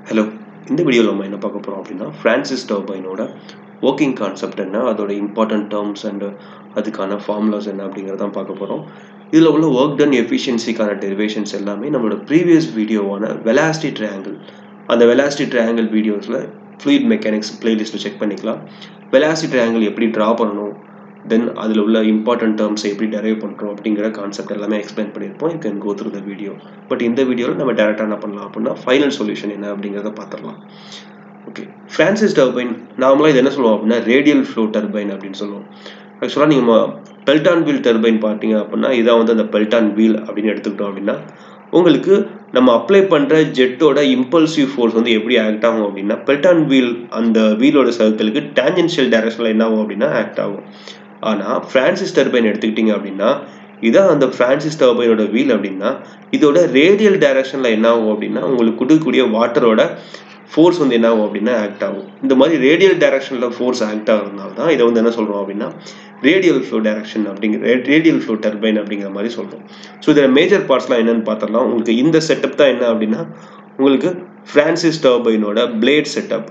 hello இந்த வீடியோவில் நம்ம என்ன பார்க்க போகிறோம் அப்படின்னா ஃப்ரான்சிஸ் டர்பைனோட ஒர்க்கிங் கான்செப்ட் என்ன அதோட இம்பார்ட்டன்ட் டேர்ம்ஸ் அண்ட் அதுக்கான ஃபார்முலாஸ் என்ன அப்படிங்கிறத தான் பார்க்க போகிறோம் இதில் உள்ள ஒர்க் டன் எஃபிஷியன்சிக்கான டெரிவேஷன்ஸ் எல்லாமே நம்மளோட ப்ரீவியஸ் வீடியோவான வெலாசிட்டி ட்ரையாங்கிள் அந்த வெலாசிட்டி ட்ரையாங்கிள் வீடியோஸில் ஃப்ளூயிட் மெக்கானிக்ஸ் பிளேலிஸ்ட்டில் செக் பண்ணிக்கலாம் வெலாசிட்டி ட்ரையாங்கிள் எப்படி ட்ரா பண்ணணும் தென் அதில் உள்ள இம்பார்ட்டன்ட் டேர்ம்ஸை எப்படி டெரைவ் பண்ணுறோம் அப்படிங்கிற கான்செப்ட் எல்லாமே எக்ஸ்பிளைன் பண்ணியிருப்போம் you can go through the video but இந்த வீடியோவில் நம்ம டேரெக்டாக என்ன பண்ணலாம் அப்படின்னா ஃபைனல் சொல்யூஷன் என்ன அப்படிங்கிறத பார்த்துடலாம் ஓகே ஃப்ரான்சிஸ் டர்பைன் நார்மலாக இது என்ன சொல்லுவோம் அப்படின்னா ரேடியல் ஃப்ளோ டர்பைன் அப்படின்னு சொல்லுவோம் ஆக்சுவலாக நீங்கள் பெல்டான் வீல் டர்பைன் பார்த்தீங்க அப்படின்னா இதான் வந்து அந்த பெல்டான் வீல் அப்படின்னு எடுத்துக்கிட்டோம் அப்படின்னா உங்களுக்கு நம்ம அப்ளை பண்ணுற ஜெட்டோட இம்பல்சிவ் ஃபோர்ஸ் வந்து எப்படி ஆக்ட் ஆகும் அப்படின்னா பெல்டான் வீல் அந்த வீலோட சர்க்கிளுக்கு டேஞ்சென்ஷியல் டைரக்ஷனில் என்ன ஆகும் அப்படின்னா ஆக்ட் ஆகும் ஆனால் ஃப்ரான்சிஸ் டர்பைன் எடுத்துக்கிட்டிங்க அப்படின்னா இதான் அந்த ஃப்ரான்சிஸ் டர்பைனோட வீல் அப்படின்னா இதோட ரேடியல் டைரக்ஷனில் என்ன ஆகும் அப்படின்னா உங்களுக்கு கொடுக்கக்கூடிய வாட்டரோட ஃபோர்ஸ் வந்து என்ன ஆகும் அப்படின்னா ஆக்ட் ஆகும் இந்த மாதிரி ரேடியல் டைரக்ஷனில் ஃபோர்ஸ் ஆக்ட் ஆகிறதுனால தான் இதை வந்து என்ன சொல்கிறோம் அப்படின்னா ரேடியல் ஃப்ளோ டைரக்ஷன் அப்படிங்கிற ரேடியல் ஃப்ளோ டர்பைன் அப்படிங்கிற மாதிரி சொல்கிறோம் ஸோ இதில் மேஜர் பார்ட்ஸ்லாம் என்னென்னு பார்த்துடலாம் உங்களுக்கு இந்த செட்டப் தான் என்ன அப்படின்னா உங்களுக்கு ஃப்ரான்சிஸ் டர்பைனோட பிளேட் செட்டப்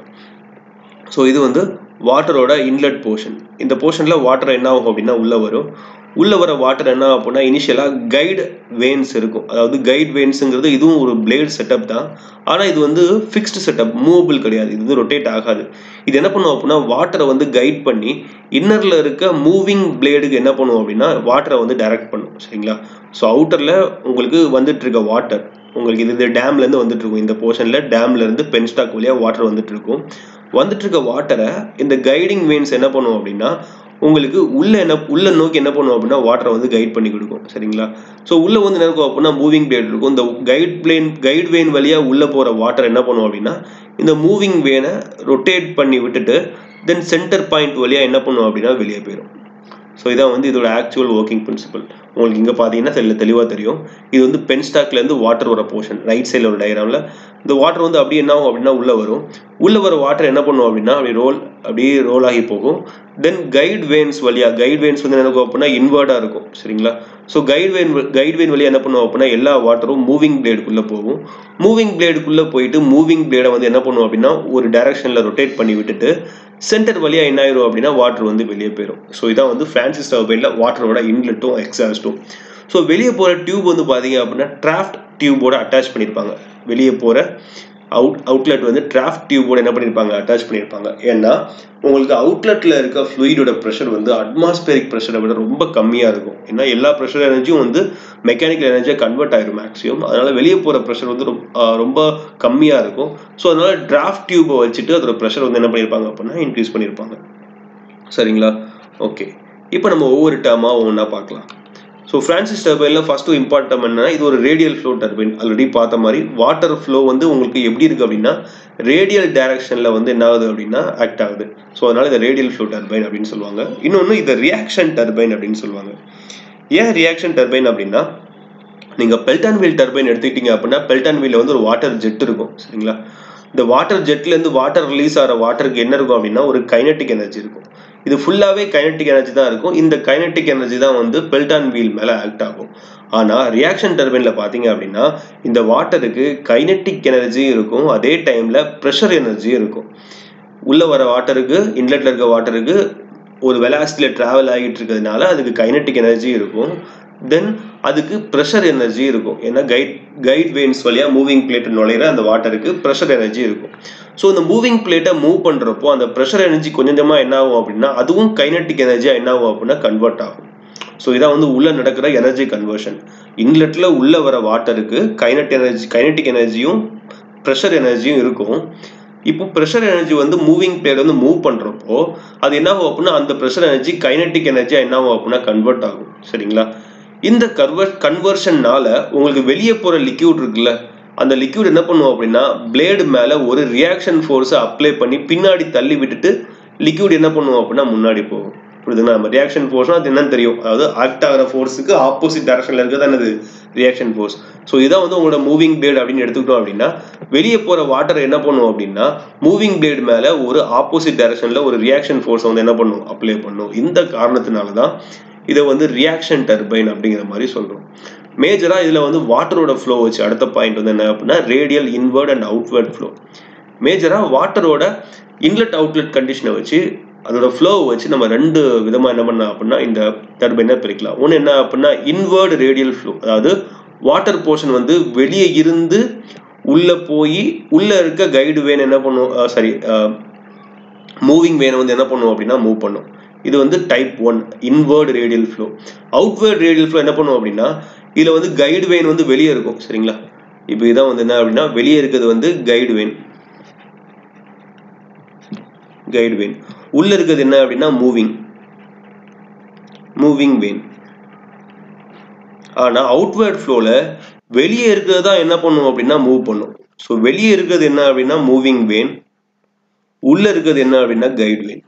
ஸோ இது வந்து வாட்டரோட இன்லெட் போர்ஷன் இந்த போர்ஷனில் வாட்டர் என்ன ஆகும் அப்படின்னா உள்ளே வரும் உள்ளே வர வாட்டர் என்ன அப்படின்னா இனிஷியலாக கைடு வெயின்ஸ் இருக்கும் அதாவது கைட் வெயின்ஸுங்கிறது இதுவும் ஒரு பிளேட் செட்டப் தான் ஆனால் இது வந்து ஃபிக்ஸ்டு செட்டப் மூவபிள் கிடையாது இது வந்து ரொட்டேட் ஆகாது இது என்ன பண்ணுவோம் அப்படின்னா வாட்டரை வந்து கைட் பண்ணி இன்னரில் இருக்க மூவிங் பிளேடுக்கு என்ன பண்ணுவோம் அப்படின்னா வாட்டரை வந்து டைரக்ட் பண்ணும் சரிங்களா ஸோ அவுட்டரில் உங்களுக்கு வந்துட்டு இருக்க வாட்டர் உங்களுக்கு இது டேம்லேருந்து வந்துட்டு இருக்கும் இந்த போர்ஷனில் டேம்லேருந்து பென்ஸ்டாக் வழியாக வாட்டர் வந்துட்டு இருக்கும் வந்துட்டு இருக்க வாட்டரை இந்த கைடிங் வெயின்ஸ் என்ன பண்ணுவோம் அப்படின்னா உங்களுக்கு உள்ள என்ன உள்ள நோக்கி என்ன பண்ணுவோம் அப்படின்னா வாட்டரை வந்து கைட் பண்ணி கொடுக்கும் சரிங்களா ஸோ உள்ள வந்து என்ன இருக்கும் அப்படின்னா மூவிங் பிளேட் இருக்கும் இந்த கைட் பிளேன் கைட் வெயின் வழியாக உள்ள போகிற வாட்டர் என்ன பண்ணுவோம் அப்படின்னா இந்த மூவிங் வேனை ரொட்டேட் பண்ணி விட்டுட்டு தென் சென்டர் பாயிண்ட் வழியாக என்ன பண்ணுவோம் அப்படின்னா வெளியே போயிடும் ஸோ இதான் வந்து இதோட ஆக்சுவல் ஒர்க்கிங் பிரின்சிபல் உங்களுக்கு இங்கே பார்த்தீங்கன்னா தெரியல தெளிவாக தெரியும் இது வந்து பென்ஸ்டாக்லேருந்து வாட்டர் வர போர்ஷன் ரைட் சைடில் ஒரு டயக்ராமில் இந்த வாட்டர் வந்து அப்படியே என்ன ஆகும் அப்படின்னா உள்ளே வரும் உள்ளே வர வாட்டர் என்ன பண்ணுவோம் அப்படின்னா அப்படி ரோல் அப்படியே ரோல் ஆகி போகும் தென் கைட் வெயின்ஸ் வழியாக கைட் வெயின்ஸ் வந்து என்ன அப்படின்னா இன்வர்டாக இருக்கும் சரிங்களா so guide vane guide vane வழியாக என்ன பண்ணுவோம் அப்படின்னா எல்லா வாட்டரும் மூவிங் பிளேடுக்குள்ளே போகும் மூவிங் பிளேடுக்குள்ளே போயிட்டு மூவிங் பிளேடை வந்து என்ன பண்ணுவோம் அப்படின்னா ஒரு டைரக்ஷனில் ரொட்டேட் பண்ணி விட்டுட்டு சென்டர் வழியாக என்ன ஆயிரும் அப்படின்னா வாட்டர் வந்து வெளியே போயிடும் ஸோ இதான் வந்து ஃப்ரான்சிஸ் டர்பைனில் வாட்டரோட இன்லெட்டும் எக்ஸாஸ்ட்டும் ஸோ வெளியே போகிற டியூப் வந்து பார்த்தீங்க அப்படின்னா டிராஃப்ட் டியூபோட அட்டாச் பண்ணியிருப்பாங்க வெளியே போகிற அவுட் அவுட்லெட் வந்து டிராஃப்ட் டியூபோட என்ன பண்ணியிருப்பாங்க அட்டாச் பண்ணியிருப்பாங்க ஏன்னா உங்களுக்கு அவுட்லெட்டில் இருக்க ஃப்ளூயிடோட ப்ரெஷர் வந்து அட்மாஸ்பியரிக் ப்ரெஷரை விட ரொம்ப கம்மியாக இருக்கும் ஏன்னா எல்லா ப்ரெஷர் எனர்ஜியும் வந்து மெக்கானிக்கல் எனர்ஜியாக கன்வெர்ட் ஆயிரும் மேக்ஸிமம் அதனால் வெளியே போகிற ப்ரெஷர் வந்து ரொம்ப கம்மியாக இருக்கும் ஸோ அதனால் டிராஃப்ட் டியூபை வச்சுட்டு அதோட ப்ரெஷர் வந்து என்ன பண்ணியிருப்பாங்க அப்படின்னா இன்க்ரீஸ் பண்ணியிருப்பாங்க சரிங்களா ஓகே இப்போ நம்ம ஒவ்வொரு டேர்மாக ஒவ்வொன்றா பார்க்கலாம் ஸோ ஃப்ரான்சிஸ் டர்பைனில் ஃபஸ்ட்டு இம்பார்ட்டம் என்னன்னா இது ஒரு ரேடியல் ஃப்ளோ டர்பைன் ஆல்ரெடி பார்த்த மாதிரி வாட்டர் ஃப்ளோ வந்து உங்களுக்கு எப்படி இருக்குது அப்படின்னா ரேடியல் டைரக்ஷனில் வந்து என்ன ஆகுது அப்படின்னா ஆக்ட் ஆகுது ஸோ அதனால் இதை ரேடியல் ஃப்ளோ டர்பைன் அப்படின்னு சொல்லுவாங்க இன்னொன்று இதை ரியாக்ஷன் டர்பைன் அப்படின்னு சொல்லுவாங்க ஏன் ரியாக்ஷன் டர்பைன் அப்படின்னா நீங்கள் பெல்டான் வீல் டர்பைன் எடுத்துக்கிட்டீங்க அப்படின்னா பெல்டான் வீலில் வந்து ஒரு வாட்டர் ஜெட் இருக்கும் சரிங்களா இந்த வாட்டர் ஜெட்லேருந்து வாட்டர் ரிலீஸ் ஆகிற வாட்டருக்கு என்ன இருக்கும் அப்படின்னா ஒரு கைனட்டிக் எனர்ஜி இருக்கும் இது ஃபுல்லாகவே கைனட்டிக் எனர்ஜி தான் இருக்கும் இந்த கைனட்டிக் எனர்ஜி தான் வந்து பெல்டான் வீல் மேலே ஆக்ட் ஆகும் ஆனால் ரியாக்ஷன் டர்பைனில் பார்த்தீங்க அப்படின்னா இந்த வாட்டருக்கு கைனட்டிக் எனர்ஜியும் இருக்கும் அதே டைமில் ப்ரெஷர் எனர்ஜியும் இருக்கும் உள்ளே வர வாட்டருக்கு இன்லெட்டில் இருக்க வாட்டருக்கு ஒரு வெலாசிட்டியில் ட்ராவல் ஆகிட்டு இருக்கிறதுனால அதுக்கு கைனட்டிக் எனர்ஜி இருக்கும் தென் அதுக்கு ப்ரெஷர் எனர்ஜி இருக்கும் ஏன்னா கைட் கைட் வெயின்ஸ் வழியாக மூவிங் பிளேட் நுழையிற அந்த வாட்டருக்கு ப்ரெஷர் எனர்ஜி இருக்கும் ஸோ இந்த மூவிங் பிளேட்டை மூவ் பண்ணுறப்போ அந்த ப்ரெஷர் எனர்ஜி கொஞ்சம் கொஞ்சமாக என்ன ஆகும் அப்படின்னா அதுவும் கைனட்டிக் எனர்ஜியாக என்ன ஆகும் அப்படின்னா கன்வெர்ட் ஆகும் ஸோ இதான் வந்து உள்ளே நடக்கிற எனர்ஜி கன்வர்ஷன் இன்லெட்டில் உள்ளே வர வாட்டருக்கு கைனட் எனர்ஜி கைனட்டிக் எனர்ஜியும் ப்ரெஷர் எனர்ஜியும் இருக்கும் இப்போ ப்ரெஷர் எனர்ஜி வந்து மூவிங் பிளேட் வந்து மூவ் பண்ணுறப்போ அது என்ன ஆகும் அப்படின்னா அந்த ப்ரெஷர் எனர்ஜி கைனட்டிக் எனர்ஜியாக என்ன ஆகும் அப்படின்னா கன்வெர்ட் ஆகும் சரிங்களா இந்த கன்வர் கன்வர்ஷன்னால உங்களுக்கு வெளியே போகிற லிக்யூட் இருக்குல்ல அந்த லிக்யூட் என்ன பண்ணுவோம் அப்படின்னா பிளேடு மேலே ஒரு ரியாக்ஷன் ஃபோர்ஸை அப்ளை பண்ணி பின்னாடி தள்ளி விட்டுட்டு லிக்யூட் என்ன பண்ணுவோம் அப்படின்னா முன்னாடி போகும் புரியுதுங்களா நம்ம ரியாக்ஷன் ஃபோர்ஸ்னா அது என்னன்னு தெரியும் அதாவது ஆக்ட் ஆகிற ஃபோர்ஸுக்கு ஆப்போசிட் டைரக்ஷனில் இருக்கிறது என்னது ரியாக்ஷன் ஃபோர்ஸ் ஸோ இதான் வந்து உங்களோட மூவிங் பிளேட் அப்படின்னு எடுத்துக்கிட்டோம் அப்படின்னா வெளியே போகிற வாட்டர் என்ன பண்ணுவோம் அப்படின்னா மூவிங் பிளேட் மேலே ஒரு ஆப்போசிட் டைரக்ஷனில் ஒரு ரியாக்ஷன் ஃபோர்ஸை வந்து என்ன பண்ணும் அப்ளை பண்ணும் இந்த காரணத்தினால தான் இதை வந்து ரியாக்ஷன் டர்பைன் அப்படிங்கிற மாதிரி சொல்கிறோம் மேஜராக இதில் வந்து வாட்டரோட ஃப்ளோ வச்சு அடுத்த பாயிண்ட் வந்து என்ன அப்படின்னா radial inward and outward flow மேஜராக வாட்டரோட இன்லெட் அவுட்லெட் கண்டிஷனை வச்சு அதோட ஃப்ளோ வச்சு நம்ம ரெண்டு விதமாக என்ன பண்ணலாம் அப்படின்னா இந்த டர்பைனை பிரிக்கலாம் ஒன்று என்ன அப்படின்னா இன்வர்டு ரேடியல் ஃப்ளோ அதாவது வாட்டர் போர்ஷன் வந்து வெளியே இருந்து உள்ளே போய் உள்ளே இருக்க கைடு வேன் என்ன பண்ணுவோம் சாரி மூவிங் வேனை வந்து என்ன பண்ணுவோம் அப்படின்னா மூவ் பண்ணும் இது வந்து type one inward radial flow outward radial flow என்ன பண்ணுவோம் அப்படின்னா இதில் வந்து கைடு வெயின் வந்து வெளியே இருக்கும் சரிங்களா இப்போ இதான் வந்து என்ன அப்படின்னா வெளியே இருக்கிறது வந்து கைடு வெயின் கைடு வெயின் உள்ள இருக்கிறது என்ன அப்படின்னா மூவிங் மூவிங் வெயின் ஆனா அவுட்வேர்ட் ஃப்ளோல வெளியே இருக்கிறது தான் என்ன பண்ணும் அப்படின்னா மூவ் பண்ணும் ஸோ வெளியே இருக்கிறது என்ன அப்படின்னா மூவிங் வெயின் உள்ள இருக்கிறது என்ன அப்படின்னா கைடு வெயின்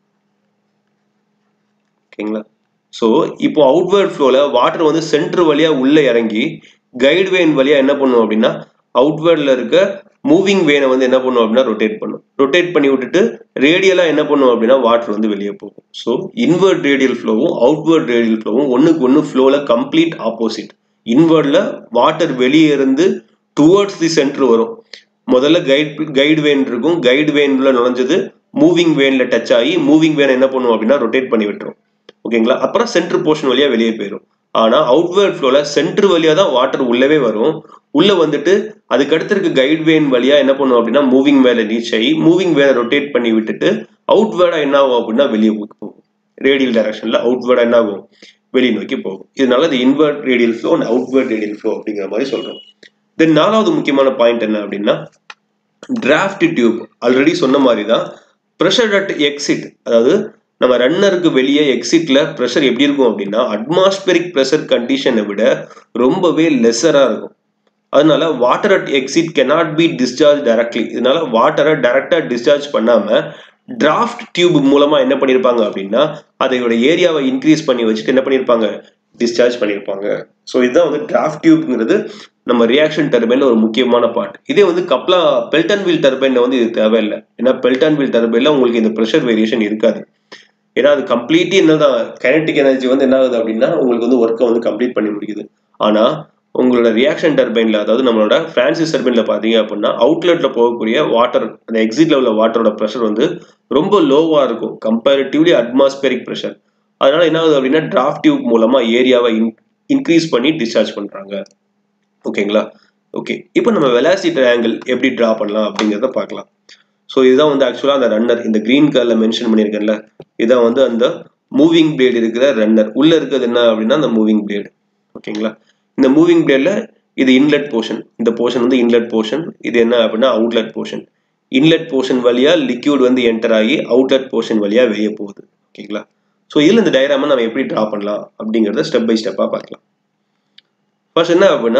ஓகேங்களா ஸோ இப்போ அவுட்வேர்ட் ஃப்ளோல வாட்டர் வந்து சென்டர் வழியா உள்ள இறங்கி கைடு வெயின் வழியா என்ன பண்ணும் அப்படின்னா அவுட்வேர்ட்ல இருக்க மூவிங் வேனை வந்து என்ன பண்ணும் அப்படின்னா ரொட்டேட் பண்ணும் ரொட்டேட் பண்ணி விட்டுட்டு ரேடியலாக என்ன பண்ணும் அப்படின்னா வாட்டர் வந்து வெளியே போகும் ஸோ இன்வெர்ட் ரேடியல் ஃப்ளோவும் அவுட்வேர்ட் ரேடியல் ஃப்ளோவும் ஒன்றுக்கு ஒன்று ஃப்ளோவில் கம்ப்ளீட் ஆப்போசிட் இன்வெர்டில் வாட்டர் வெளியே இருந்து டுவர்ட்ஸ் தி சென்டர் வரும் முதல்ல கைட் கைடு வேன் இருக்கும் கைடு வேன்ல நுழைஞ்சது மூவிங் வேன்ல டச் ஆகி மூவிங் வேன் என்ன பண்ணும் அப்படின்னா ரொட்டேட் பண்ணி விட்டுரும் ஓகேங்களா அப்புறம் சென்டர் போர்ஷன் வழியா வெளியே போயிடும் ஆனா அவுட்வேர்ட் ஃப்ளோல சென்டர் வழியா தான் வாட்டர் உள்ளவே வரும் உள்ள வந்துட்டு அதுக்கு அடுத்து இருக்க கைட் வேன் வழியா என்ன பண்ணும் அப்படின்னா மூவிங் வேலை ரீச் ஆகி மூவிங் வேலை ரொட்டேட் பண்ணி விட்டுட்டு அவுட்வேர்டா என்ன ஆகும் அப்படின்னா வெளியே போகும் ரேடியல் டைரக்ஷன்ல அவுட்வேர்டா என்ன ஆகும் வெளியே நோக்கி போகும் இதனால இது inward radial flow and outward radial flow அப்படிங்கிற மாதிரி சொல்றோம் தென் நாலாவது முக்கியமான பாயிண்ட் என்ன அப்படின்னா டிராஃப்ட் டியூப் ஆல்ரெடி சொன்ன மாதிரி தான் ப்ரெஷர் அட் எக்ஸிட் அதாவது நம்ம ரன்னருக்கு வெளியே எக்ஸிட்ல ப்ரெஷர் எப்படி இருக்கும் அப்படின்னா அட்மாஸ்பெரிக் ப்ரெஷர் கண்டிஷனை விட ரொம்பவே லெஸராக இருக்கும் அதனால water at exit cannot be discharge directly இதனால வாட்டரை டைரக்டா டிஸ்சார்ஜ் பண்ணாம டிராஃப்ட் டியூப் மூலமா என்ன பண்ணியிருப்பாங்க அப்படின்னா அதையோட ஏரியாவை இன்க்ரீஸ் பண்ணி வச்சுட்டு என்ன பண்ணியிருப்பாங்க டிஸ்சார்ஜ் பண்ணியிருப்பாங்க ஸோ இதுதான் வந்து டிராஃப்ட் டியூப்ங்கிறது நம்ம ரியாக்ஷன் டர்பைன்ல ஒரு முக்கியமான பார்ட் இதே வந்து கப்லா பெல்டன் வீல் டர்பைன்ல வந்து இது தேவையில்லை ஏன்னா பெல்டன் வீல் டர்பைன்ல உங்களுக்கு இந்த ப்ரெஷர் வேரியேஷன் இருக்காது ஏன்னா அது கம்ப்ளீட்லி என்னதான் கைனட்டிக் எனர்ஜி வந்து என்ன ஆகுது அப்படின்னா உங்களுக்கு வந்து ஒர்க்கை வந்து கம்ப்ளீட் பண்ணி முடியுது ஆனா உங்களோட ரியாக்ஷன் டர்பைன்ல அதாவது நம்மளோட பிரான்சிஸ் டர்பைன்ல பாத்தீங்க அப்படின்னா அவுட்லெட்ல போகக்கூடிய வாட்டர் அந்த எக்ஸிட் லெவல வாட்டரோட ப்ரெஷர் வந்து ரொம்ப லோவா இருக்கும் கம்பேரிட்டிவ்லி அட்மாஸ்பெரிக் ப்ரெஷர் அதனால என்ன ஆகுது அப்படின்னா டிராஃப்ட் டியூப் மூலமா ஏரியாவை இன்க்ரீஸ் பண்ணி டிஸ்சார்ஜ் பண்றாங்க ஓகேங்களா ஓகே இப்போ நம்ம வெலாசிட்டி ஆங்கிள் எப்படி ட்ரா பண்ணலாம் அப்படிங்கிறத பார்க்கலாம் ஸோ இதுதான் வந்து ஆக்சுவலாக அந்த ரன்னர் இந்த கிரீன் கலர்ல மென்ஷன் பண்ணியிருக்கேன்ல இதான் வந்து அந்த மூவிங் பிளேடு இருக்கிற ரன்னர் உள்ள இருக்கிறது என்ன அப்படின்னா அந்த மூவிங் பிளேடு ஓகேங்களா இந்த மூவிங் பிளேட்ல இது இன்லெட் போர்ஷன் இந்த போர்ஷன் வந்து இன்லெட் போர்ஷன் இது என்ன அப்படின்னா அவுட்லெட் போர்ஷன் இன்லெட் போர்ஷன் வழியா லிக்யூட் வந்து என்டர் ஆகி அவுட்லெட் போர்ஷன் வழியா வெளியே போகுது ஓகேங்களா ஸோ இதில் இந்த டயராமை நம்ம எப்படி ட்ரா பண்ணலாம் அப்படிங்கிறத ஸ்டெப் பை ஸ்டெப்பாக பார்க்கலாம் ஃபர்ஸ்ட் என்ன அப்படின்னா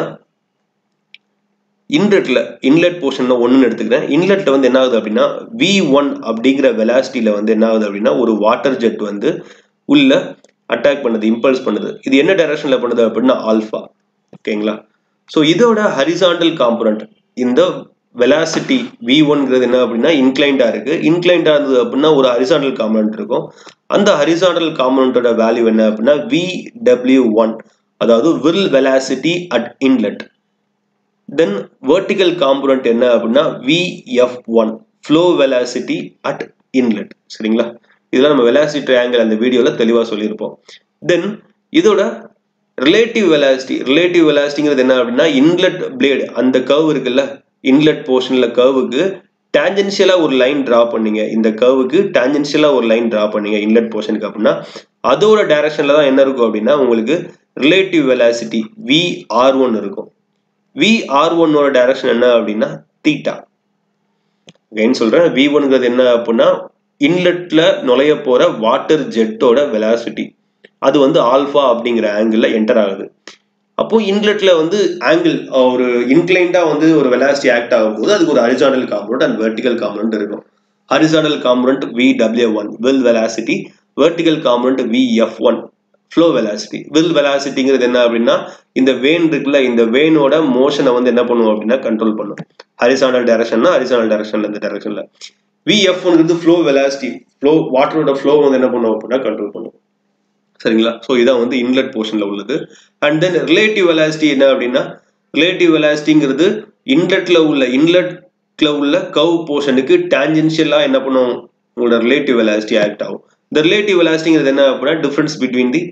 இன்லெட்ல இன்லெட் போர்ஷன்ல ஒன்றுன்னு எடுத்துக்கிறேன் இன்லெட்ல வந்து என்ன ஆகுது அப்படின்னா வி ஒன் அப்படிங்கிற வெலாசிட்டியில வந்து என்ன ஆகுது அப்படின்னா ஒரு வாட்டர் ஜெட் வந்து உள்ள அட்டாக் பண்ணுது இம்பல்ஸ் பண்ணுது இது என்ன டைரக்ஷன்ல பண்ணுது அப்படின்னா ஆல்ஃபா ஓகேங்களா ஸோ இதோட ஹரிசாண்டல் காம்பனண்ட் இந்த வெலாசிட்டி வி ஒன்ங்கிறது என்ன அப்படின்னா இன்க்ளைண்டா இருக்கு இன்க்ளைண்டா இருந்தது அப்படின்னா ஒரு ஹரிசாண்டல் காம்பனண்ட் இருக்கும் அந்த ஹரிசாண்டல் காம்பனண்டோட வேல்யூ என்ன அப்படின்னா வி டபிள்யூ ஒன் அதாவது whirl velocity at inlet then vertical component என்ன அப்படின்னா VF one flow velocity at inlet சரிங்களா இதெல்லாம் நம்ம வெலாசிட்டி ட்ரையாங்கிள் அந்த வீடியோவில் தெளிவாக சொல்லியிருப்போம் தென் இதோட ரிலேட்டிவ் வெலாசிட்டி ரிலேட்டிவ் வெலாசிட்டிங்கிறது என்ன அப்படின்னா இன்லெட் பிளேடு அந்த கர்வ் இருக்குல்ல இன்லெட் போர்ஷனில் கர்வுக்கு டேஞ்சென்ஷியலாக ஒரு லைன் ட்ரா பண்ணீங்க இந்த கர்வுக்கு டேஞ்சென்ஷியலாக ஒரு லைன் ட்ரா பண்ணீங்க இன்லெட் போர்ஷனுக்கு அப்படின்னா அதோட டைரக்ஷனில் தான் என்ன இருக்கும் அப்படின்னா உங்களுக்கு relative velocity V R one இருக்கும் வி ஆர் ஒன்னோட டைரக்ஷன் என்ன அப்படின்னா தீட்டா அகைன் சொல்றேன் வி ஒன்ங்கிறது என்ன அப்படின்னா இன்லெட்ல நுழைய போற வாட்டர் ஜெட்டோட வெலாசிட்டி அது வந்து ஆல்ஃபா அப்படிங்கிற ஆங்கிள் என்டர் ஆகுது அப்போ இன்லெட்ல வந்து ஆங்கிள் ஒரு இன்க்ளைண்டா வந்து ஒரு வெலாசிட்டி ஆக்ட் ஆகும்போது அதுக்கு ஒரு horizontal component and vertical component இருக்கும் horizontal component V W one whirl velocity vertical component V F one flow velocity whirl வெலாசிட்டிங்கிறது என்ன அப்படின்னா இந்த வேன் இருக்குல்ல இந்த வேனோட மோஷனை வந்து என்ன பண்ணுவோம் அப்படின்னா கண்ட்ரோல் பண்ணும் ஹரிசானல் டைரக்ஷன்னா ஹரிசானல் டைரக்ஷன்ல இந்த டைரக்ஷன்ல விஎஃப்ங்கிறது ஃப்ளோ வெலாசிட்டி ஃப்ளோ வாட்டரோட ஃப்ளோ வந்து என்ன பண்ணுவோம் அப்படின்னா கண்ட்ரோல் பண்ணும் சரிங்களா ஸோ இதான் வந்து இன்லெட் போர்ஷனில் உள்ளது அண்ட் தென் ரிலேட்டிவ் வெலாசிட்டி என்ன அப்படின்னா ரிலேட்டிவ் வெலாசிட்டிங்கிறது இன்லெட்டில் உள்ள இன்லெட்டில் உள்ள கவ் போர்ஷனுக்கு டேஞ்சென்ஷியலாக என்ன பண்ணும் உங்களோட ரிலேட்டிவ் வெலாசிட்டி ஆக்ட் ஆகும் இந்த ரிலேட்டிவ் வெலாசிட்டிங்கிறது என்ன அப்படின்னா difference between the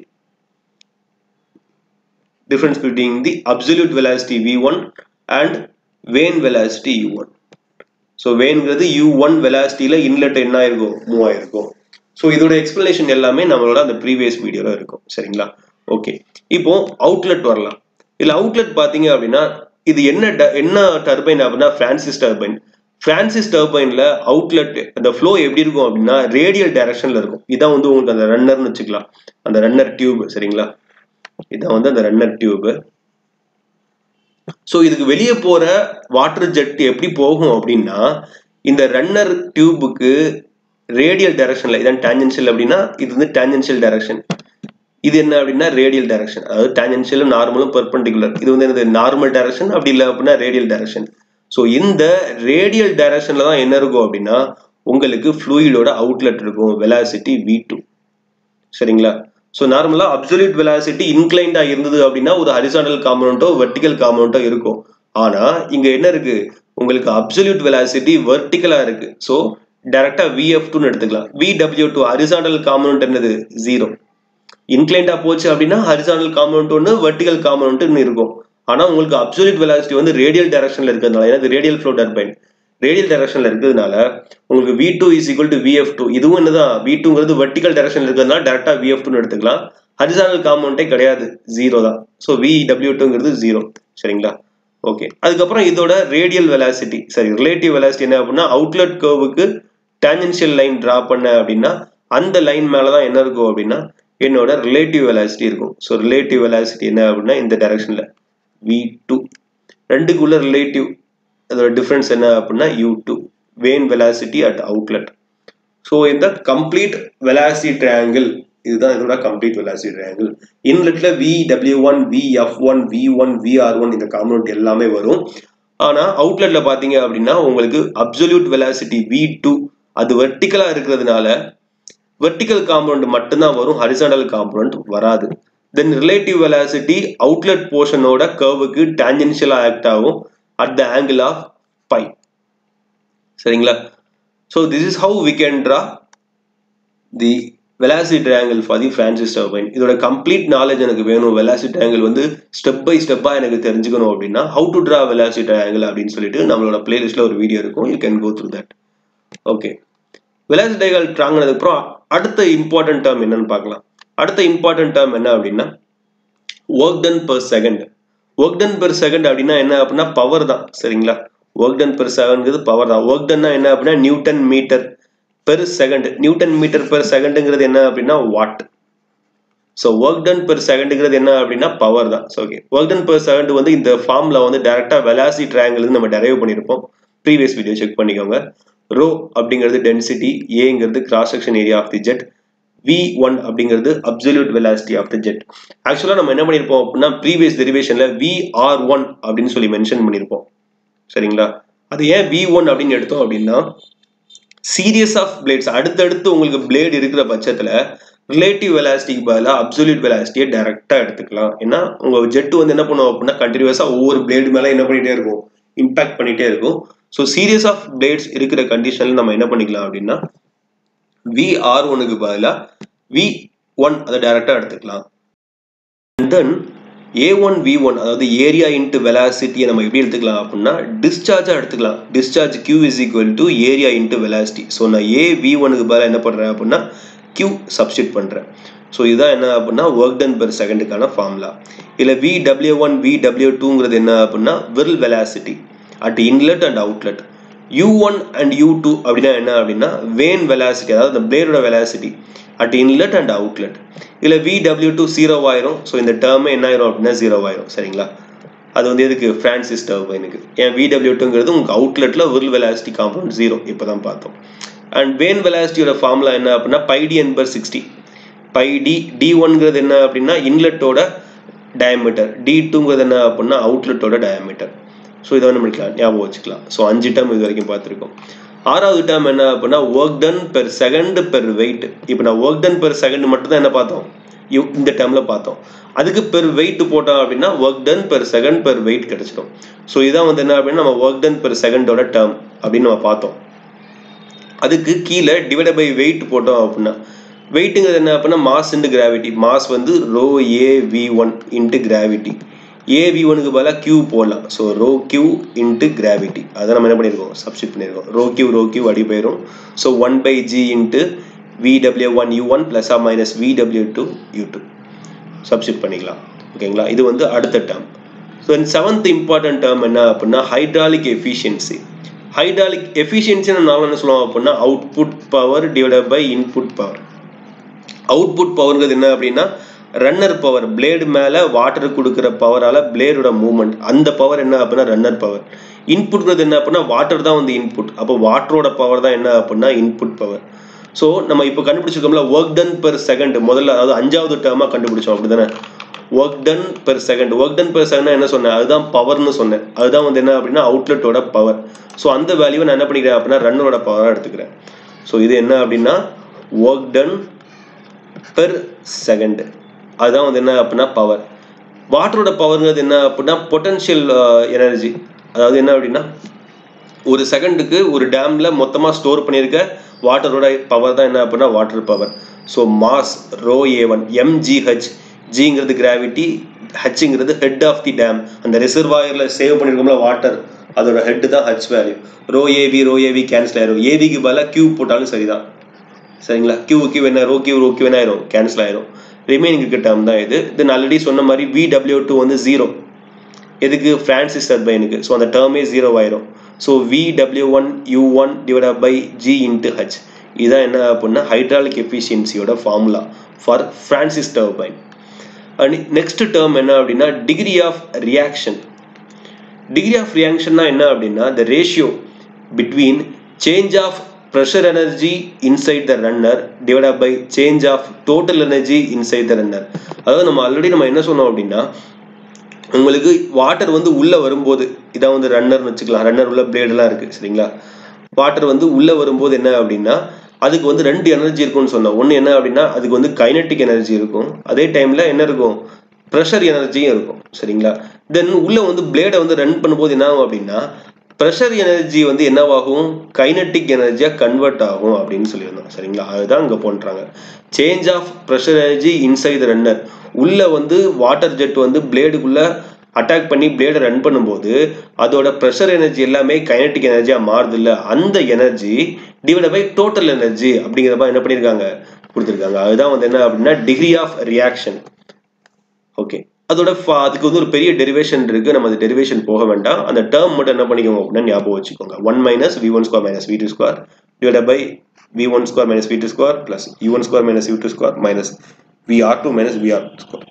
difference between the absolute velocity v1 and vane velocity u1 so வேன்கிறது யூ ஒன் வெலாசிட்டியில் இன்லெட் என்ன ஆயிருக்கும் மூவ் ஆயிருக்கும் ஸோ இதோட எக்ஸ்பிளனேஷன் எல்லாமே நம்மளோட அந்த ப்ரீவியஸ் வீடியோவில் இருக்கும் சரிங்களா ஓகே இப்போ அவுட்லெட் வரலாம் இதில் அவுட்லெட் பார்த்தீங்க அப்படின்னா இது என்ன என்ன டர்பைன் அப்படின்னா ஃப்ரான்சிஸ் டர்பைன் ஃப்ரான்சிஸ் டர்பைனில் அவுட்லெட் அந்த ஃப்ளோ எப்படி இருக்கும் அப்படின்னா ரேடியல் டைரக்ஷனில் இருக்கும் இதான் வந்து உங்களுக்கு அந்த ரன்னர்னு வச்சுக்கலாம் அந்த ரன்னர் டியூப் சரிங்களா இதான் வந்து அந்த ரன்னர் டியூபு ஸோ இதுக்கு வெளியே போற வாட்டர் ஜெட் எப்படி போகும் அப்படின்னா இந்த ரன்னர் டியூபுக்கு ரேடியல் டைரக்ஷன்ல இதான் டேஞ்சென்ஷியல் அப்படின்னா இது வந்து டேஞ்சென்ஷியல் டைரக்ஷன் இது என்ன அப்படின்னா ரேடியல் டைரக்ஷன் அதாவது டேஞ்சென்ஷியலும் நார்மலும் பெர்பெண்டிகுலர் இது வந்து என்னது நார்மல் டைரக்ஷன் அப்படி இல்லை அப்படின்னா ரேடியல் டைரக்ஷன் ஸோ இந்த ரேடியல் டைரக்ஷன்ல தான் என்ன இருக்கும் அப்படின்னா உங்களுக்கு ஃப்ளூயிடோட அவுட்லெட் இருக்கும் வெலாசிட்டி வி டூ சரிங்களா ஸோ நார்மலாக அப்சல்யூட் வெலாசிட்டி இன்க்ளைண்டாக இருந்தது அப்படின்னா ஒரு ஹரிசாண்டல் காம்பனண்ட்டோ வெர்டிக்கல் காம்பனண்ட்டோ இருக்கும் ஆனால் இங்கே என்ன இருக்கு உங்களுக்கு அப்சல்யூட் வெலாசிட்டி வெர்டிக்கலாக இருக்கு ஸோ டேரெக்டாக விஎஃப் டூன்னு எடுத்துக்கலாம் விடபிள்யூ டூ ஹரிசாண்டல் காம்பனண்ட் என்னது ஜீரோ இன்க்ளைண்டாக போச்சு அப்படின்னா ஹரிசாண்டல் காம்பனண்ட் ஒன்று வெர்டிக்கல் காம்பனண்ட்னு இருக்கும் ஆனால் உங்களுக்கு அப்சல்யூட் வெலாசிட்டி வந்து ரேடியல் டைரக்ஷனில் இருக்கிறதுனால ஏன்னா ரேடியல் ஃப்ளோ டர்பைன் ரேடியல் டைரக்ஷன்ல இருக்கிறதுனால உங்களுக்கு V two is equal to VF two இதுவும் என்னதான் வி டூங்கிறது வெர்டிக்கல் டைரக்ஷன்ல இருக்கிறதுனால டேரக்டா விஎஃப் டூன்னு எடுத்துக்கலாம் ஹரிசானல் காம்பவுண்டே கிடையாது ஜீரோ தான் ஸோ வி டபிள்யூ டூங்கிறது ஜீரோ சரிங்களா ஓகே அதுக்கப்புறம் இதோட ரேடியல் வெலாசிட்டி சரி ரிலேட்டிவ் வெலாசிட்டி என்ன அப்படின்னா அவுட்லெட் கர்வுக்கு டேஞ்சென்ஷியல் லைன் டிரா பண்ண அப்படின்னா அந்த லைன் மேலே தான் என்ன இருக்கும் அப்படின்னா என்னோட ரிலேட்டிவ் வெலாசிட்டி இருக்கும் ஸோ ரிலேட்டிவ் வெலாசிட்டி என்ன அப்படின்னா இந்த டைரக்ஷனில் வி டூ ரெண்டுக்குள்ள ரிலேட்டிவ் அதோட டிஃப்ரென்ஸ் என்ன அப்படின்னா U two vane velocity at outlet so இந்த கம்ப்ளீட் வெலாசிட்டி ட்ரையாங்கிள் இதுதான் இதோட கம்ப்ளீட் வெலாசிட்டி ட்ரையாங்கிள் இன்லெட்ல V W one V F one V one V R one இந்த காம்பனண்ட் எல்லாமே வரும் ஆனால் அவுட்லெட்ல பார்த்தீங்க அப்படின்னா உங்களுக்கு அப்சல்யூட் வெலாசிட்டி வி டூ அது வெர்டிக்கலா இருக்கிறதுனால வெர்டிக்கல் காம்பனண்ட் மட்டும்தான் வரும் ஹரிசாண்டல் காம்பனண்ட் வராது தென் ரிலேட்டிவ் வெலாசிட்டி அவுட்லெட் போர்ஷனோட கர்வுக்கு டேஞ்சென்ஷியலாக ஆக்ட் ஆகும் at the angle of phi சரிங்களா so this is how we can draw the velocity triangle for the Francis turbine இதோட கம்ப்ளீட் நாலேஜ் எனக்கு வேணும் வெலாசிட்டி ட்ரையாங்கிள் வந்து ஸ்டெப் பை ஸ்டெப்பாக எனக்கு தெரிஞ்சுக்கணும் அப்படின்னா how to draw velocity triangle அப்படின்னு சொல்லிட்டு நம்மளோட பிளேலிஸ்ட்டில் ஒரு வீடியோ இருக்கும் you can go through that okay velocity triangle ட்ராங்கினதுக்கப்புறம் அடுத்த இம்பார்ட்டன்ட் டேர்ம் என்னன்னு பார்க்கலாம் அடுத்த இம்பார்ட்டன்ட் டேர்ம் என்ன அப்படின்னா work done per second work done per second அப்படின்னா என்ன அப்படின்னா பவர் தான் சரிங்களா ஒர்க் டன் பெர் செகண்ட்ங்கிறது பவர் தான் ஒர்க் டன்னா என்ன அப்படின்னா newton metre per second newton metre per செகண்டுங்கிறது என்ன அப்படின்னா watt so work done per செகண்டுங்கிறது என்ன அப்படின்னா பவர் தான் so okay work done per second வந்து இந்த ஃபார்ம்ல வந்து டேரக்டா வெலாசி ட்ரையாங்கிள் நம்ம டெரைவ் பண்ணியிருப்போம் ப்ரீவியஸ் வீடியோ செக் பண்ணிக்கோங்க ரோ அப்படிங்கிறது டென்சிட்டி ஏங்கிறது cross section area of the jet V one அப்படிங்கிறது absolute velocity of the jet ஆக்சுவலாக நம்ம என்ன பண்ணியிருப்போம் அப்படின்னா ப்ரீவியஸ் டெரிவேஷனில் வி ஆர் ஒன் அப்படின்னு சொல்லி மென்ஷன் பண்ணியிருப்போம் சரிங்களா அது ஏன் வி ஒன் அப்படின்னு எடுத்தோம் அப்படின்னா சீரியஸ் ஆஃப் பிளேட்ஸ் அடுத்தடுத்து உங்களுக்கு பிளேட் இருக்கிற பட்சத்தில் ரிலேட்டிவ் வெலாசிட்டிக்கு பதிலாக அப்சல்யூட் வெலாசிட்டியை டைரெக்டாக எடுத்துக்கலாம் ஏன்னா உங்கள் ஜெட்டு வந்து என்ன பண்ணுவோம் அப்படின்னா கண்டினியூஸாக ஒவ்வொரு பிளேடு மேலே என்ன பண்ணிகிட்டே இருக்கும் இம்பாக்ட் பண்ணிகிட்டே இருக்கும் ஸோ சீரியஸ் ஆஃப் பிளேட்ஸ் இருக்கிற கண்டிஷனில் நம்ம என்ன பண்ணிக்கலாம் அப்படின்னா வி ஆர் ஒனுக்கு பதிலாக வி ஒன் அதை டைரெக்டாக எடுத்துக்கலாம் then A one V one அதாவது ஏரியா இன்ட்டு வெலாசிட்டியை நம்ம எப்படி எடுத்துக்கலாம் அப்படின்னா டிஸ்சார்ஜாக எடுத்துக்கலாம் discharge Q is equal to area into velocity so நான் ஏ வி ஒனுக்கு பதிலாக என்ன பண்ணுறேன் அப்படின்னா கியூ சப்ஸ்டியூட் பண்ணுறேன் ஸோ இதுதான் என்ன அப்படின்னா ஒர்க் டன் பெர் செகண்டுக்கான ஃபார்முலா இல்லை V W one V W டூங்கிறது என்ன அப்படின்னா whirl velocity at inlet and outlet U one and U two அப்படின்னா என்ன அப்படின்னா வேன் வெலாசிட்டி அதாவது இந்த பிளேடோட velocity at inlet and outlet இல்லை வி டபிள்யூ டூ ஜீரோ ஆயிரும் ஸோ இந்த டேர்மே என்ன ஆயிரும் அப்படின்னா ஜீரோ ஆயிரும் சரிங்களா அது வந்து எதுக்கு ஃப்ரான்சிஸ் டர்பைனுக்கு ஏன் வி டபிள்யூ டூங்கிறது உங்களுக்கு அவுட்லெட்டில் விரல் வெலாசிட்டி காம்பவுண்ட் ஜீரோ இப்போ தான் பார்த்தோம் அண்ட் வேன் வெலாசிட்டியோட ஃபார்முலா என்ன அப்படின்னா pi D N per sixty pi D D ஒன்ங்கிறது என்ன அப்படின்னா இன்லெட்டோட டயமீட்டர் டி டூங்கிறது என்ன அப்படின்னா அவுட்லெட்டோட டயமீட்டர் ஸோ இதை வந்து பண்ணிக்கலாம் ஞாபகம் வச்சுக்கலாம் ஸோ அஞ்சு டேர்ம் இது வரைக்கும் பார்த்துருக்கோம் ஆறாவது டேர்ம் என்ன அப்படின்னா work done per second per weight இப்போ நான் ஒர்க் டன் பெர் செகண்ட் மட்டும் தான் என்ன பார்த்தோம் இந்த டேர்மில் பார்த்தோம் அதுக்கு பெர் வெயிட் போட்டோம் அப்படின்னா work done per second per weight கிடைச்சிடும் ஸோ இதான் வந்து என்ன அப்படின்னா நம்ம ஒர்க் டன் பெர் செகண்டோட டேர்ம் அப்படின்னு நம்ம பார்த்தோம் அதுக்கு கீழே டிவைட் பை வெயிட் போட்டோம் அப்படின்னா வெயிட்டுங்கிறது என்ன அப்படின்னா மாஸ் இன்ட்டு கிராவிட்டி மாஸ் வந்து rho A V one into gravity A V ஒனுக்கு பதிலாக கியூ போடலாம் so rho Q into gravity அதை நம்ம என்ன பண்ணியிருக்கோம் சப்ஸ்டிட் பண்ணியிருக்கோம் ரோ கியூ ரோ கியூ அடி போயிடும் so one by G into VW one U one plus or minus VW two U two substitute பண்ணிக்கலாம் ஓகேங்களா இது வந்து அடுத்த term so seventh important term என்ன அப்படின்னா ஹைட்ராலிக் எஃபிஷியன்சி ஹைட்ராலிக் எஃபிஷியன்சின்னு நாங்கள் என்ன சொல்லுவோம் அப்படின்னா output power divide by input power output பவர்ங்கிறது என்ன அப்படின்னா ரன்னர் பவர் பிளேடு மேலே வாட்டர் கொடுக்குற பவரால் பிளேடோட மூவ்மெண்ட் அந்த பவர் என்ன அப்படின்னா ரன்னர் பவர் இன்புட்ங்கிறது என்ன அப்படின்னா வாட்டர் தான் வந்து இன்புட் அப்போ வாட்டரோட பவர் தான் என்ன அப்படின்னா இன்புட் பவர் ஸோ நம்ம இப்போ கண்டுபிடிச்சிருக்கோம்ல ஒர்க் டன் பெர் செகண்ட் முதல்ல அதாவது அஞ்சாவது டேர்மாக கண்டுபிடிச்சோம் அப்படி தானே work done per second work done per second என்ன சொன்னேன் அதுதான் பவர்னு சொன்னேன் அதுதான் வந்து என்ன அப்படின்னா அவுட்லெட்டோட பவர் ஸோ அந்த வேல்யூவை நான் என்ன பண்ணிக்கிறேன் அப்படின்னா ரன்னரோட பவராக எடுத்துக்கிறேன் ஸோ இது என்ன அப்படின்னா ஒர்க் டன் பெர் செகண்ட் அதுதான் வந்து என்ன அப்படின்னா பவர் வாட்டரோட பவருங்கிறது என்ன அப்படின்னா பொட்டன்ஷியல் எனர்ஜி அதாவது என்ன அப்படின்னா ஒரு செகண்டுக்கு ஒரு டேம்ல மொத்தமாக ஸ்டோர் பண்ணியிருக்க வாட்டரோட பவர் தான் என்ன அப்படின்னா water power so mass rho A one MGH ஜிங்கிறது கிராவிட்டி ஹெச்ங்கிறது ஹெட் ஆஃப் தி டேம் அந்த ரிசர்வாயரில் சேவ் பண்ணியிருக்கோம்ல வாட்டர் அதோட ஹெட் தான் H value rho A V rho A V cancel ஆயிரும் ஏவிக்கு பதிலாக கியூ போட்டாலும் சரிதான் சரிங்களா கியூ கியூ என்ன ரோ கியூ ரோ கியூ என்ன ஆயிரும் கேன்சல் ஆயிரும் ரிமைனிங் இருக்க டேர்ம் தான் இது தென் ஆல்ரெடி சொன்ன மாதிரி வி டபிள்யூ டூ வந்து ஜீரோ எதுக்கு ஃப்ரான்சிஸ் டர்பைனுக்கு ஸோ அந்த டேர்மே ஜீரோ ஆயிரும் so V W one U one divide by G into H இதுதான் என்ன அப்படின்னா ஹைட்ராலிக் எஃபிஷியன்சியோட formula for Francis turbine and next term என்ன அப்படின்னா degree of reaction degree of ரியாக்ஷன்னா என்ன அப்படின்னா the ratio between change of pressure energy inside the runner divide by change of total energy inside the runner அதாவது நம்ம already நம்ம என்ன சொன்னோம் அப்படின்னா உங்களுக்கு வாட்டர் வந்து உள்ள வரும்போது இதான் வந்து ரன்னர்னு வச்சுக்கலாம் ரன்னர் உள்ள பிளேடெல்லாம் இருக்கு சரிங்களா வாட்டர் வந்து உள்ள வரும்போது என்ன அப்படின்னா அதுக்கு வந்து ரெண்டு எனர்ஜி இருக்கும்னு சொன்னோம் ஒன்று என்ன அப்படின்னா அதுக்கு வந்து கைனட்டிக் எனர்ஜி இருக்கும் அதே டைம்ல என்ன இருக்கும் ப்ரெஷர் எனர்ஜியும் இருக்கும் சரிங்களா தென் உள்ள வந்து பிளேடை வந்து ரன் பண்ணும்போது என்ன ஆகும் அப்படின்னா ப்ரெஷர் எனர்ஜி வந்து என்னவாகும் கைனட்டிக் எனர்ஜியாக கன்வெர்ட் ஆகும் அப்படின்னு சொல்லியிருந்தோம் சரிங்களா அதுதான் இங்கே பண்ணுறாங்க change of pressure energy inside runner உள்ள வந்து வாட்டர் ஜெட் வந்து பிளேடுக்குள்ள அட்டாக் பண்ணி பிளேடை ரன் பண்ணும்போது அதோட ப்ரெஷர் எனர்ஜி எல்லாமே கைனட்டிக் எனர்ஜியாக மாறுது இல்லை அந்த energy divide by total energy அப்படிங்கிற மாதிரி என்ன பண்ணியிருக்காங்க கொடுத்துருக்காங்க அதுதான் வந்து என்ன அப்படின்னா டிகிரி ஆஃப் ரியாக்ஷன் ஓகே அதோட அதுக்கு வந்து ஒரு பெரிய டெரிவேஷன் இருக்கு நம்ம அந்த டெரிவேஷன் போக வேண்டாம் அந்த டேர்ம் மட்டும் என்ன பண்ணிக்கோங்க அப்படின்னா ஞாபகம் வச்சுக்கோங்க one minus V one square minus V two square divide by V one square minus V two square plus U one square minus U two square minus V R two minus V R square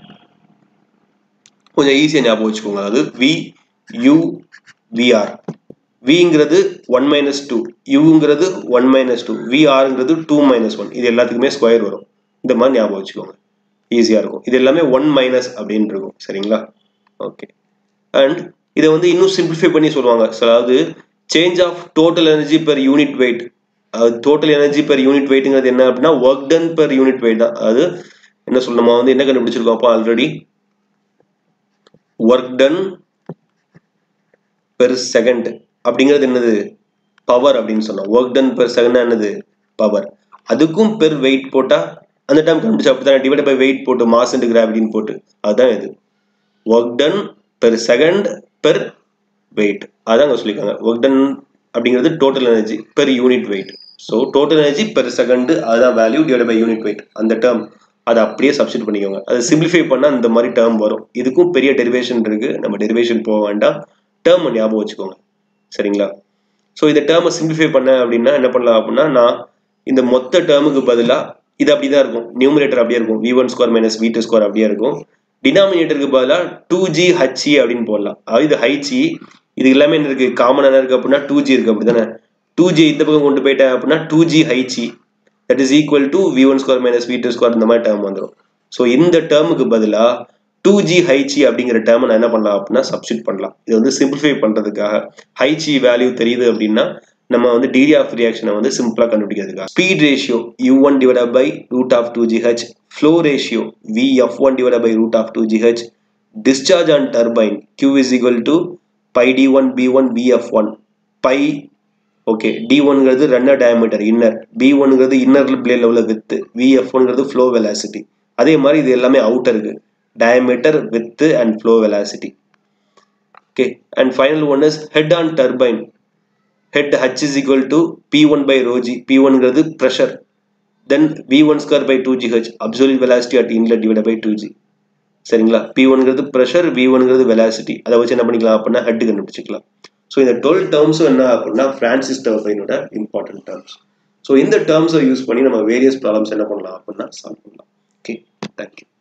கொஞ்சம் ஈஸியாக ஞாபகம் வச்சுக்கோங்க அதாவது V U V R விங்கிறது one minus two யூங்கிறது one minus two விஆருங்கிறது two minus one இது எல்லாத்துக்குமே ஸ்கொயர் வரும் இந்த மாதிரி ஞாபகம் வச்சுக்கோங்க ஈஸியாக இருக்கும் இது எல்லாமே ஒன் மைனஸ் அப்படின்னு இருக்கும் சரிங்களா ஓகே அண்ட் இதை வந்து இன்னும் சிம்பிளிஃபை பண்ணி சொல்லுவாங்க அதாவது change of total energy per unit weight அதாவது டோட்டல் எனர்ஜி பெர் யூனிட் வெயிட்டுங்கிறது என்ன அப்படின்னா work done per unit weight தான் அதாவது என்ன சொல்ல நம்ம வந்து என்ன கண்டுபிடிச்சிருக்கோம் அப்போ already work done per second அப்படிங்கிறது என்னது பவர் அப்படின்னு சொன்னோம் ஒர்க் டன் பெர் செகண்ட் என்னது பவர் அதுக்கும் பெர் வெயிட் போட்டால் அந்த டைம் கண்டுபிடிச்சா அப்படி தான் டிவைட் பை வெயிட் போட்டு மாஸ் அண்ட் கிராவிட்டின்னு போட்டு அதுதான் இது work done per second per weight அதான் அங்கே சொல்லியிருக்காங்க ஒர்க் டன் அப்படிங்கிறது total energy per unit weight so total energy per second அதுதான் value divide by unit weight அந்த டேர்ம் அதை அப்படியே சப்ஸ்டிட் பண்ணிக்கோங்க அதை சிம்பிளிஃபை பண்ணால் இந்த மாதிரி டேர்ம் வரும் இதுக்கும் பெரிய டெரிவேஷன் இருக்கு நம்ம டெரிவேஷன் போக வேண்டாம் டேர்ம் ஞாபகம் வச்சுக்கோங்க சரிங்களா ஸோ இந்த டேர்மை சிம்பிளிஃபை பண்ண அப்படின்னா என்ன பண்ணலாம் அப்படின்னா நான் இந்த மொத்த டேர்முக்கு பதிலாக இது அப்படி தான் இருக்கும் நியூமரேட்டர் அப்படியே இருக்கும் V one square minus V two square அப்படியே இருக்கும் டினாமினேட்டருக்கு பதிலாக டூ ஜி ஹச்இ அப்படின்னு போடலாம் அதாவது இது ஹைச்சி இது எல்லாமே என்ன இருக்கு காமனாக இருக்கு அப்படின்னா டூ ஜி இருக்கு அப்படி தானே டூ ஜி இந்த பக்கம் கொண்டு போயிட்டேன் அப்படின்னா two G H that is equal to V one square minus V two square இந்த மாதிரி டேர்ம் வந்துடும் ஸோ இந்த டேர்முக்கு பதிலாக டூ ஜி ஹைச்சி அப்படிங்கிற டேர்மை நான் என்ன பண்ணலாம் அப்படின்னா சப்ஸ்டிட் பண்ணலாம் இது வந்து சிம்பிளிஃபை பண்ணுறதுக்காக ஹைச்சி வேல்யூ தெரியுது அப்படின்னா நம்ம வந்து டிகிரி ஆஃப் ரியாக்ஷனை வந்து சிம்பிளாக கண்டுபிடிக்கிறதுக்காக speed ratio U one divide by root of two G H flow ratio vf1 divided by root of 2gh discharge on turbine q is equal to pi d1 b1 vf1 pi okay D ஒன்ங்கிறது runner diameter inner B ஒன்ங்கிறது inner பிளேட்ல உள்ள width V F ஒன்ங்கிறது flow velocity அதே மாதிரி இது எல்லாமே அவுட்டருக்கு diameter width and flow velocity okay and final one is head on turbine head H is equal to P one by rho G P ஒன்ங்கிறது pressure then V one square by two G H absolute velocity at inlet divide by two G சரிங்களா P ஒன்ங்கிறது pressure we ஒன்ங்கிறது velocity அதை வச்சு என்ன பண்ணிக்கலாம் அப்படின்னா head கண்டுபிடிச்சிக்கலாம் ஸோ இந்த டுவெல் டேர்ம்ஸும் என்ன அப்படின்னா ஃப்ரான்சிஸ் டர்பைனோட இம்பார்ட்டன்ட் டேர்ம்ஸ் ஸோ இந்த டேர்ம்ஸை யூஸ் பண்ணி நம்ம வேரியஸ் ப்ராப்ளம்ஸ் என்ன பண்ணலாம் அப்படின்னா சால்வ் பண்ணலாம் ஓகே தேங்க்யூ